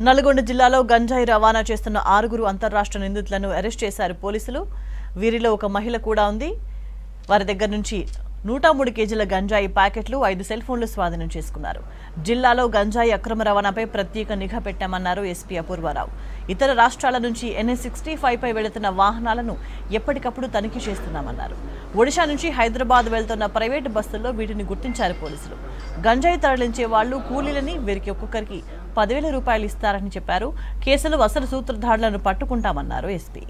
నల్గొండ జిల్లాలో గంజాయి రవాణా చేస్తున్న ఆరుగురు అంతర్రాష్ట్ర నిందితులను అరెస్ట్ చేశారు పోలీసులు వీరిలో ఒక మహిళ కూడా ఉంది వారి దగ్గర నుంచి నూట మూడు కేజీల గంజాయి ప్యాకెట్లు ఐదు సెల్ ఫోన్లు స్వాధీనం చేసుకున్నారు జిల్లాలో గంజాయి అక్రమ రవాణాపై ప్రత్యేక నిఘా పెట్టామన్నారు ఎస్పీ అపూర్వారావు ఇతర రాష్ట్రాల నుంచి ఎన్ఎస్ సిక్స్టీ ఫైవ్ పై వెళుతున్న వాహనాలను ఎప్పటికప్పుడు తనిఖీ చేస్తున్నామన్నారు ఒడిశా నుంచి హైదరాబాద్ వెళ్తున్న ప్రైవేటు బస్సుల్లో వీటిని గుర్తించారు పోలీసులు గంజాయి తరలించే వాళ్లు కూలీలని వీరికి ఒక్కొక్కరికి పదివేల రూపాయలు ఇస్తారని చెప్పారు కేసులో అసలు సూత్రధారులను పట్టుకుంటామన్నారు ఎస్పీ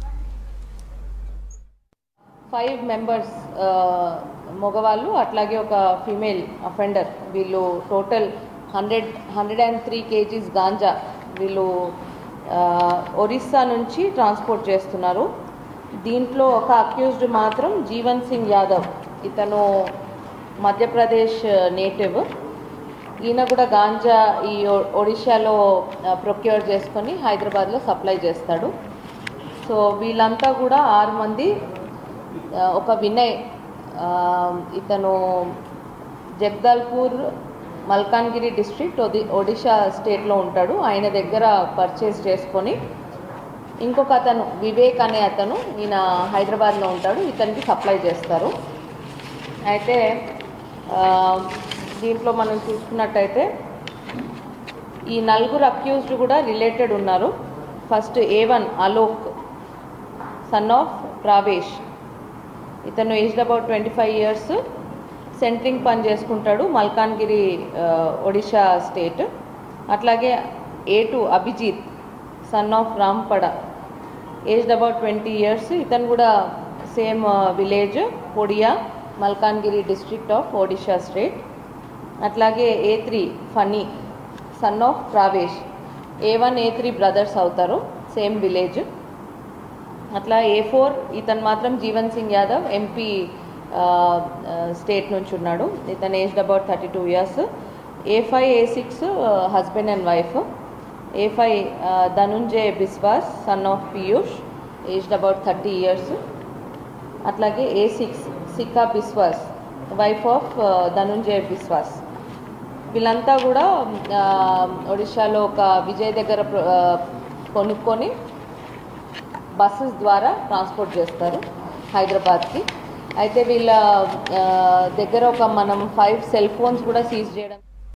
ఫైవ్ మెంబర్స్ మగవాళ్ళు అట్లాగే ఒక ఫీమేల్ అఫెండర్ వీళ్ళు total hundred hundred and three KGs ganja వీళ్ళు ఆ, ఒరిస్సా నుంచి ట్రాన్స్పోర్ట్ చేస్తున్నారు దీంట్లో ఒక అక్యూజ్డ్ మాత్రం జీవన్ సింగ్ యాదవ్ ఇతను మధ్యప్రదేశ్ నేటివ్ ఈయన కూడా గాంజా ఈ ఒ- ఒడిశాలో ప్రొక్యూర్ చేసుకొని హైదరాబాద్లో సప్లై చేస్తాడు సో వీళ్ళంతా కూడా ఆరు మంది ఆ, ఒక వినయ్ ఆ, ఇతను జగదల్పూర్ మల్కాన్గిరి డిస్ట్రిక్ట్ ఒది ఒడిషా స్టేట్లో ఉంటాడు ఆయన దగ్గర పర్చేస్ చేసుకొని ఇంకొక అతను వివేక్ అనే అతను ఈయన హైదరాబాద్లో ఉంటాడు ఇతనికి సప్లై చేస్తారు అయితే ఆ, దీంట్లో మనం చూసుకున్నట్టయితే ఈ నలుగురు అక్యూజ్డ్ కూడా రిలేటెడ్ ఉన్నారు first A one Alok son of Pravesh ఇతను aged about twenty five years centring పని చేసుకుంటాడు మల్కాన్గిరి ఆ, ఒడిషా స్టేట్ అట్లాగే A two Abhijit son of Rampada aged about twenty years ఇతను కూడా same village Podia Malkangiri district of Odisha state అట్లాగే A three Phani son of Pravesh A one A three brothers అవుతారు same village అట్లా A four ఇతను మాత్రం జీవన్ సింగ్ యాదవ్ ఎంపీ స్టేట్ నుంచి ఉన్నాడు ఇతను aged about thirty two years A five A six husband and wife A five Dhananjay Biswas son of Piyush aged about thirty years అట్లాగే A six Sikka Biswas wife of Dhananjay Biswas వీళ్ళంతా కూడా ఆ, ఒడిశాలో ఒక విజయ్ దగ్గర ప్ర- ఆ, కొనుక్కొని బస్సెస్ ద్వారా ట్రాన్స్పోర్ట్ చేస్తారు హైదరాబాద్కి అయితే వీళ్ళ ఆ, దగ్గర ఒక మనం ఫైవ్ సెల్ ఫోన్స్ కూడా సీజ్ చేయడం